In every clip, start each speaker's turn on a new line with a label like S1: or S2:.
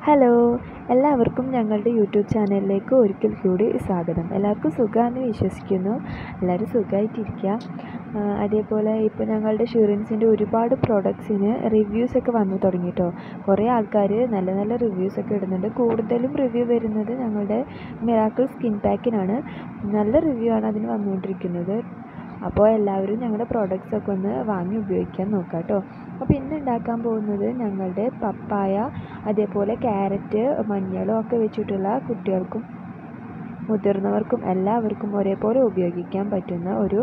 S1: hello എല്ലാവർക്കും ഞങ്ങളുടെ YouTube ചാനലിലേക്ക് ഒരിക്കൽ കൂടി സ്വാഗതം എല്ലാവർക്കും സുഖമാണെന്ന് വിശ്വസിക്കുന്നു എല്ലാവരും സുഖമായിട്ടിരിക്കുക അതേപോലെ ഇപ്പോൾ ഞങ്ങളുടെ ഷുറിൻസിൻ്റെ ഒരുപാട് പ്രോഡക്ട്സിന് റിവ്യൂസൊക്കെ വന്നു തുടങ്ങി കേട്ടോ കുറേ ആൾക്കാർ നല്ല നല്ല റിവ്യൂസൊക്കെ ഇടുന്നുണ്ട് കൂടുതലും റിവ്യൂ വരുന്നത് ഞങ്ങളുടെ മിറാക്കിൾ സ്കിൻ പാക്കിനാണ് നല്ല റിവ്യൂ ആണ് അതിന് വന്നുകൊണ്ടിരിക്കുന്നത് അപ്പോൾ എല്ലാവരും ഞങ്ങളുടെ പ്രോഡക്റ്റ്സ് ഒക്കെ ഒന്ന് വാങ്ങി ഉപയോഗിക്കാൻ നോക്കാം കേട്ടോ അപ്പോൾ ഇന്ന് ഉണ്ടാക്കാൻ പോകുന്നത് ഞങ്ങളുടെ പപ്പായ അതേപോലെ ക്യാരറ്റ് മഞ്ഞളും ഒക്കെ വെച്ചിട്ടുള്ള കുട്ടികൾക്കും മുതിർന്നവർക്കും എല്ലാവർക്കും ഒരേപോലെ ഉപയോഗിക്കാൻ പറ്റുന്ന ഒരു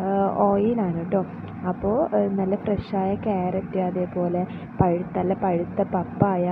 S1: ഓയിലാണ് കേട്ടോ അപ്പോൾ നല്ല ഫ്രഷായ ക്യാരറ്റ് അതേപോലെ പഴുത്ത നല്ല പഴുത്ത പപ്പായ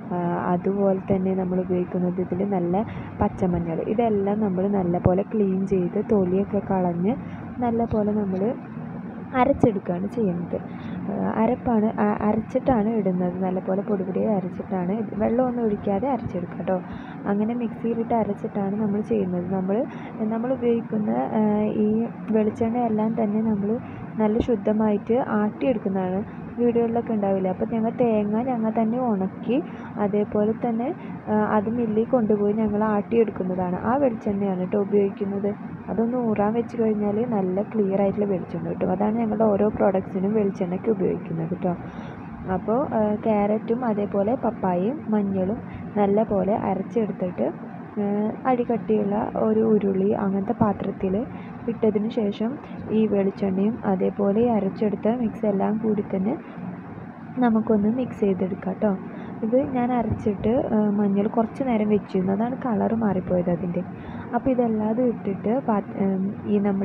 S1: അതുപോലെ തന്നെ നമ്മൾ ഉപയോഗിക്കുന്നത് ഇതിൽ നല്ല പച്ചമഞ്ഞൾ ഇതെല്ലാം നമ്മൾ നല്ലപോലെ ക്ലീൻ ചെയ്ത് തൊലിയൊക്കെ കളഞ്ഞ് നല്ലപോലെ നമ്മൾ അരച്ചെടുക്കുകയാണ് ചെയ്യുന്നത് അരപ്പാണ് അരച്ചിട്ടാണ് ഇടുന്നത് നല്ലപോലെ പൊടിപൊടി അരച്ചിട്ടാണ് വെള്ളമൊന്നും ഒഴിക്കാതെ അരച്ചെടുക്കുക കേട്ടോ അങ്ങനെ മിക്സിയിലിട്ട് അരച്ചിട്ടാണ് നമ്മൾ ചെയ്യുന്നത് നമ്മൾ നമ്മൾ ഉപയോഗിക്കുന്ന ഈ വെളിച്ചെണ്ണ എല്ലാം തന്നെ നമ്മൾ നല്ല ശുദ്ധമായിട്ട് ആട്ടിയെടുക്കുന്നതാണ് വീടുകളിലൊക്കെ ഉണ്ടാവില്ല അപ്പോൾ ഞങ്ങൾ തേങ്ങ ഞങ്ങൾ തന്നെ ഉണക്കി അതേപോലെ തന്നെ അത് മില്ലിൽ കൊണ്ടുപോയി ഞങ്ങൾ ആട്ടിയെടുക്കുന്നതാണ് ആ വെളിച്ചെണ്ണയാണ് കേട്ടോ ഉപയോഗിക്കുന്നത് അതൊന്ന് ഊറാൻ വെച്ച് കഴിഞ്ഞാൽ നല്ല ക്ലിയർ ആയിട്ടുള്ള വെളിച്ചെണ്ണ കിട്ടും അതാണ് ഞങ്ങളുടെ ഓരോ പ്രോഡക്റ്റ്സിനും വെളിച്ചെണ്ണയ്ക്ക് ഉപയോഗിക്കുന്നത് കേട്ടോ അപ്പോൾ ക്യാരറ്റും അതേപോലെ പപ്പായയും മഞ്ഞളും നല്ല പോലെ അരച്ചെടുത്തിട്ട് അടികട്ടിയുള്ള ഒരു ഉരുളി അങ്ങനത്തെ പാത്രത്തിൽ ഇട്ടതിന് ശേഷം ഈ വെളിച്ചെണ്ണയും അതേപോലെ അരച്ചെടുത്ത മിക്സ് എല്ലാം കൂടി തന്നെ നമുക്കൊന്ന് മിക്സ് ചെയ്തെടുക്കാം കേട്ടോ ഇത് ഞാൻ അരച്ചിട്ട് മഞ്ഞൾ കുറച്ച് നേരം വെച്ചിരുന്നു അതാണ് കളറ് മാറിപ്പോയത് അതിൻ്റെ അപ്പോൾ ഇതെല്ലാതും ഇട്ടിട്ട് ഈ നമ്മൾ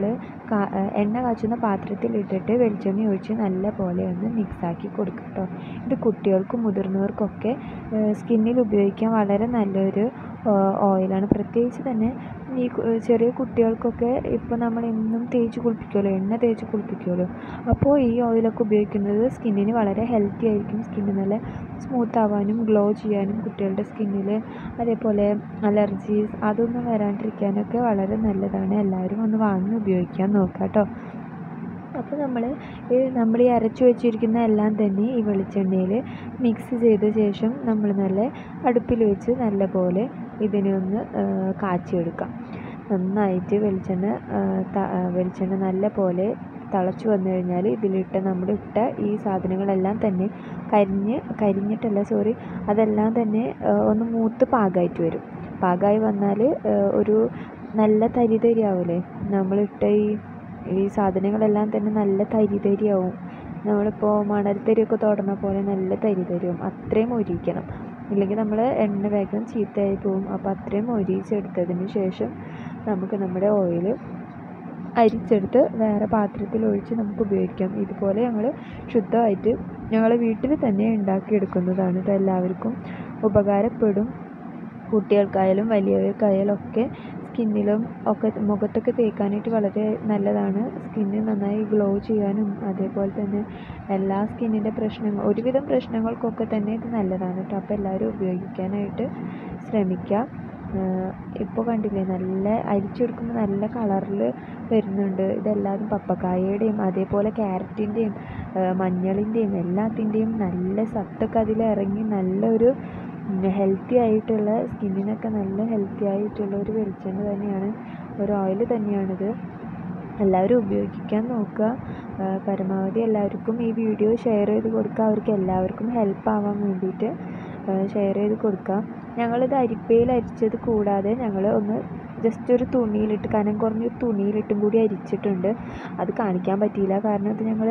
S1: എണ്ണ കാച്ചുന്ന പാത്രത്തിൽ ഇട്ടിട്ട് വെളിച്ചെണ്ണ ഒഴിച്ച് നല്ല പോലെ ഒന്ന് മിക്സാക്കി കൊടുക്കുക കേട്ടോ ഇത് കുട്ടികൾക്കും മുതിർന്നവർക്കൊക്കെ സ്കിന്നിൽ ഉപയോഗിക്കാൻ വളരെ നല്ലൊരു ഓയിലാണ് പ്രത്യേകിച്ച് തന്നെ ഈ ചെറിയ കുട്ടികൾക്കൊക്കെ ഇപ്പോൾ നമ്മൾ എന്നും തേച്ച് കുളിപ്പിക്കുമല്ലോ എണ്ണ തേച്ച് കുളിപ്പിക്കുമല്ലോ അപ്പോൾ ഈ ഓയിലൊക്കെ ഉപയോഗിക്കുന്നത് സ്കിന്നിന് വളരെ ഹെൽത്തി ആയിരിക്കും സ്കിന്ന് നല്ല സ്മൂത്ത് ആവാനും ഗ്ലോ ചെയ്യാനും കുട്ടികളുടെ സ്കിന്നിൽ അതേപോലെ അലർജീസ് അതൊന്നും വരാണ്ടിരിക്കാനൊക്കെ വളരെ നല്ലതാണ് എല്ലാവരും ഒന്ന് വാങ്ങി ഉപയോഗിക്കാൻ നോക്കുക കേട്ടോ അപ്പോൾ നമ്മൾ നമ്മൾ ഈ അരച്ചു വെച്ചിരിക്കുന്ന എല്ലാം തന്നെ ഈ വെളിച്ചെണ്ണയിൽ മിക്സ് ചെയ്ത ശേഷം നമ്മൾ നല്ല അടുപ്പിൽ വെച്ച് നല്ല പോലെ ഇതിനെ ഒന്ന് കാച്ചിയെടുക്കാം നന്നായിട്ട് വെളിച്ചെണ്ണ വെളിച്ചെണ്ണ നല്ല പോലെ തിളച്ച് വന്നു കഴിഞ്ഞാൽ ഇതിലിട്ട നമ്മൾ ഇട്ട ഈ സാധനങ്ങളെല്ലാം തന്നെ കരിഞ്ഞ് കരിഞ്ഞിട്ടല്ല സോറി അതെല്ലാം തന്നെ ഒന്ന് മൂത്ത് പാകമായിട്ട് വരും പാകമായി വന്നാൽ ഒരു നല്ല തരി തരി ആവില്ലേ നമ്മളിട്ട ഈ ഈ സാധനങ്ങളെല്ലാം തന്നെ നല്ല തരി തരിയാവും നമ്മളിപ്പോൾ മണൽത്തരിയൊക്കെ തൊടണ പോലെ നല്ല തരി തരിയാവും അത്രയും മൊരിക്കണം ഇല്ലെങ്കിൽ നമ്മൾ എണ്ണ വേഗം ചീത്തയായി പോകും അപ്പോൾ അത്രയും മൊരിച്ചെടുത്തതിന് ശേഷം നമുക്ക് നമ്മുടെ ഓയിൽ അരിച്ചെടുത്ത് വേറെ പാത്രത്തിൽ ഒഴിച്ച് നമുക്ക് ഉപയോഗിക്കാം ഇതുപോലെ ഞങ്ങൾ ശുദ്ധമായിട്ട് ഞങ്ങൾ വീട്ടിൽ തന്നെ ഉണ്ടാക്കിയെടുക്കുന്നതാണ് ഇത് എല്ലാവർക്കും ഉപകാരപ്പെടും കുട്ടികൾക്കായാലും വലിയവർക്കായാലും ഒക്കെ സ്കിന്നിലും ഒക്കെ മുഖത്തൊക്കെ തേക്കാനായിട്ട് വളരെ നല്ലതാണ് സ്കിന്ന് നന്നായി ഗ്ലോ ചെയ്യാനും അതേപോലെ തന്നെ എല്ലാ സ്കിന്നിൻ്റെ പ്രശ്നങ്ങൾ ഒരുവിധം പ്രശ്നങ്ങൾക്കൊക്കെ തന്നെ ഇത് നല്ലതാണ് കേട്ടോ അപ്പോൾ എല്ലാവരും ഉപയോഗിക്കാനായിട്ട് ശ്രമിക്കുക ഇപ്പോൾ കണ്ടില്ലേ നല്ല അരിച്ചെടുക്കുമ്പോൾ നല്ല കളറിൽ വരുന്നുണ്ട് ഇതെല്ലാതും പപ്പക്കായയുടെയും അതേപോലെ ക്യാരറ്റിൻ്റെയും മഞ്ഞളിൻ്റെയും എല്ലാത്തിൻ്റെയും നല്ല സത്തൊക്കെ അതിൽ ഇറങ്ങി നല്ലൊരു ഹെൽത്തി ആയിട്ടുള്ള സ്കിന്നിനൊക്കെ നല്ല ഹെൽത്തി ആയിട്ടുള്ള ഒരു വെളിച്ചെണ്ണ തന്നെയാണ് ഒരു ഓയിൽ തന്നെയാണിത് എല്ലാവരും ഉപയോഗിക്കാൻ നോക്കുക പരമാവധി എല്ലാവർക്കും ഈ വീഡിയോ ഷെയർ ചെയ്ത് കൊടുക്കുക അവർക്ക് എല്ലാവർക്കും ഹെൽപ്പ് ആവാൻ വേണ്ടിയിട്ട് ഷെയർ ചെയ്ത് കൊടുക്കുക ഞങ്ങളിത് അരിപ്പയിൽ അരിച്ചത് കൂടാതെ ഞങ്ങൾ ഒന്ന് ജസ്റ്റ് ഒരു തുണിയിലിട്ട് കനം കുറഞ്ഞൊരു തുണിയിലിട്ടും കൂടി അരിച്ചിട്ടുണ്ട് അത് കാണിക്കാൻ പറ്റിയില്ല കാരണം ഇത് ഞങ്ങൾ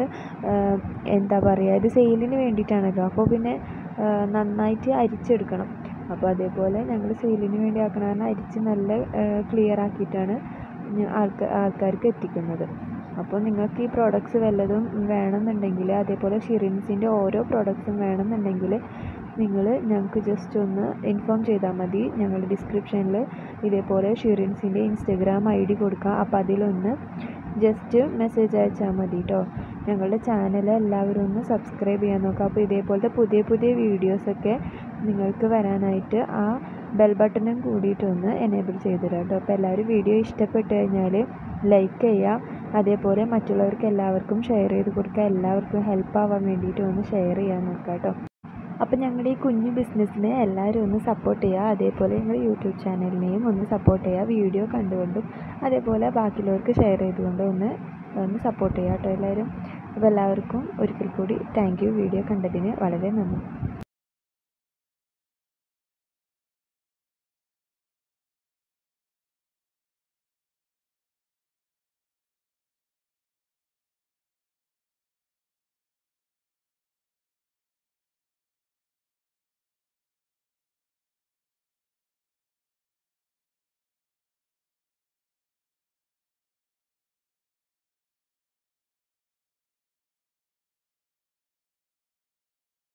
S1: എന്താ പറയുക ഇത് സെയിലിന് വേണ്ടിയിട്ടാണല്ലോ അപ്പോൾ പിന്നെ നന്നായിട്ട് അരിച്ചെടുക്കണം അപ്പോൾ അതേപോലെ ഞങ്ങൾ സെയിലിന് വേണ്ടി ആക്കണ കാരണം അരിച്ച് നല്ല ക്ലിയർ ആക്കിയിട്ടാണ് ആൾക്കാർ ആൾക്കാർക്ക് എത്തിക്കുന്നത് അപ്പോൾ നിങ്ങൾക്ക് ഈ പ്രോഡക്റ്റ്സ് വല്ലതും വേണമെന്നുണ്ടെങ്കിൽ അതേപോലെ ഷിറിൻസിൻ്റെ ഓരോ പ്രോഡക്റ്റ്സും വേണമെന്നുണ്ടെങ്കിൽ നിങ്ങൾ ഞങ്ങൾക്ക് ജസ്റ്റ് ഒന്ന് ഇൻഫോം ചെയ്താൽ മതി ഞങ്ങൾ ഡിസ്ക്രിപ്ഷനിൽ ഇതേപോലെ ഷിറിൻസിൻ്റെ ഇൻസ്റ്റഗ്രാം ഐ ഡി കൊടുക്കുക അപ്പോൾ അതിലൊന്ന് ജസ്റ്റ് മെസ്സേജ് അയച്ചാൽ മതി കേട്ടോ ഞങ്ങളുടെ ചാനൽ എല്ലാവരും ഒന്ന് സബ്സ്ക്രൈബ് ചെയ്യാൻ നോക്കുക അപ്പോൾ ഇതേപോലത്തെ പുതിയ പുതിയ വീഡിയോസൊക്കെ നിങ്ങൾക്ക് വരാനായിട്ട് ആ ബെൽ ബട്ടണും കൂടിയിട്ടൊന്ന് എനേബിൾ ചെയ്ത് തരാം കേട്ടോ അപ്പോൾ എല്ലാവരും വീഡിയോ ഇഷ്ടപ്പെട്ട് കഴിഞ്ഞാൽ ലൈക്ക് ചെയ്യുക അതേപോലെ മറ്റുള്ളവർക്ക് എല്ലാവർക്കും ഷെയർ ചെയ്ത് കൊടുക്കുക എല്ലാവർക്കും ഹെൽപ്പ് ആവാൻ വേണ്ടിയിട്ട് ഒന്ന് ഷെയർ ചെയ്യാൻ നോക്കുക കേട്ടോ അപ്പോൾ ഞങ്ങളുടെ ഈ കുഞ്ഞു ബിസിനസ്സിനെ എല്ലാവരും ഒന്ന് സപ്പോർട്ട് ചെയ്യുക അതേപോലെ ഞങ്ങളുടെ യൂട്യൂബ് ചാനലിനെയും ഒന്ന് സപ്പോർട്ട് ചെയ്യുക വീഡിയോ കണ്ടുകൊണ്ടും അതേപോലെ ബാക്കിയുള്ളവർക്ക് ഷെയർ ചെയ്തുകൊണ്ടും ഒന്ന് ഒന്ന് സപ്പോർട്ട് ചെയ്യുക കേട്ടോ എല്ലാവരും അപ്പോൾ എല്ലാവർക്കും ഒരിക്കൽ കൂടി താങ്ക് യു വീഡിയോ കണ്ടതിന് വളരെ നന്ദി